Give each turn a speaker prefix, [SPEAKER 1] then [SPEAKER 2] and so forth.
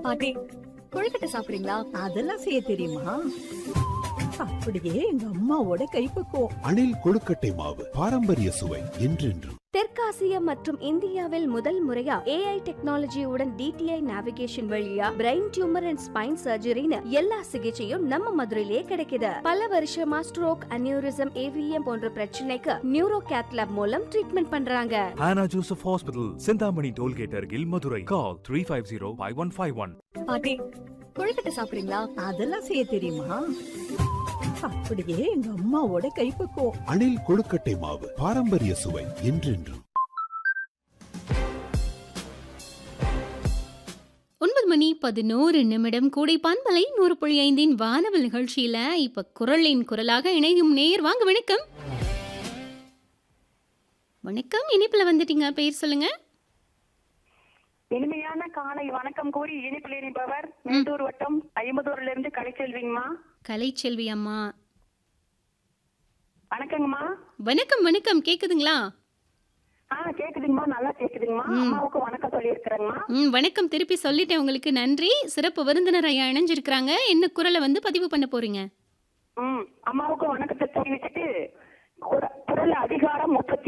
[SPEAKER 1] பாட்டி கொழுக்கட்டை சாப்பிடுறீங்களா
[SPEAKER 2] அதெல்லாம் செய்ய தெரியுமா அப்படியே எங்க அம்மாவோட கைப்பக்குவம்
[SPEAKER 3] அணில் கொழுக்கட்டை மாவு பாரம்பரிய சுவை என்றென்றும்
[SPEAKER 4] தெற்காசியா மற்றும் இந்தியாவில் முதல் முறையா ஏஐ டெக்னாலஜியுடன் டிடிஐ நேவிகேஷன் வழியா பிரெயின் டியூமர் அண்ட் ஸ்பைன் சர்ஜரின்னு எல்லா சிகிச்சையும் நம்ம மதுரையிலே கிடைக்குது பல வருஷமா ஸ்ட்ரோக் அனியூரிசம் ஏவிஎம் போன்ற பிரச்சனைக்கு நியூரோ கேத்லாப் மூலம் ட்ரீட்மெண்ட் பண்றாங்க
[SPEAKER 5] Hannah Joseph Hospital, Sindhamani Tollgate Argil, Madurai. Call 350 5151.
[SPEAKER 1] பாட்டி கொழுக்கட்டை சாப்பிடுறீங்களா
[SPEAKER 2] அதெல்லாம் செய்ய தெரியுமா அப்படியே எங்க அம்மாவோட கைப்பக்குவம்
[SPEAKER 3] அணில் கொழுக்கட்டை மாவு பாரம்பரிய சுவை என்றென்றும்
[SPEAKER 6] ஒன்பது மணி பதினோரு நிமிடம் கூடை பண்பலை நூறு புள்ளி ஐந்தின் வானவல் நிகழ்ச்சியில இப்ப குரலின் குரலாக இணையும் நேர் வாங்க வணக்கம் வணக்கம் இனிப்புல வந்துட்டீங்க பேர் சொல்லுங்க
[SPEAKER 7] இனிமையான காலை வணக்கம் கூறி இனிப்பில் இனிப்பவர் மேட்டூர் வட்டம் ஐம்பதூர்ல இருந்து கலைச்செல்விங்கம்மா
[SPEAKER 6] கலைச்செல்வி அம்மா
[SPEAKER 7] வணக்கங்கம்மா
[SPEAKER 6] வணக்கம் வணக்கம் கேக்குதுங்களா
[SPEAKER 7] ஆ கேக்குதுங்கம்மா நல்லா கேக்குதுங்கம்மா
[SPEAKER 6] ம்.
[SPEAKER 7] அம்மாவுக்கு வணக்கம் சொல்லியிருக்கிறேங்கம்மா
[SPEAKER 6] ம் வணக்கம் திருப்பி சொல்லிட்டேன் உங்களுக்கு நன்றி சிறப்பு விருந்தினர் ஐயா இணைஞ்சிருக்கிறாங்க என்ன குரலை வந்து பதிவு பண்ண போறீங்க
[SPEAKER 7] ம் அம்மாவுக்கு வணக்கத்தை தெரிவிச்சுட்டு குர- குரல் அதிகாரம் முப்பத்தி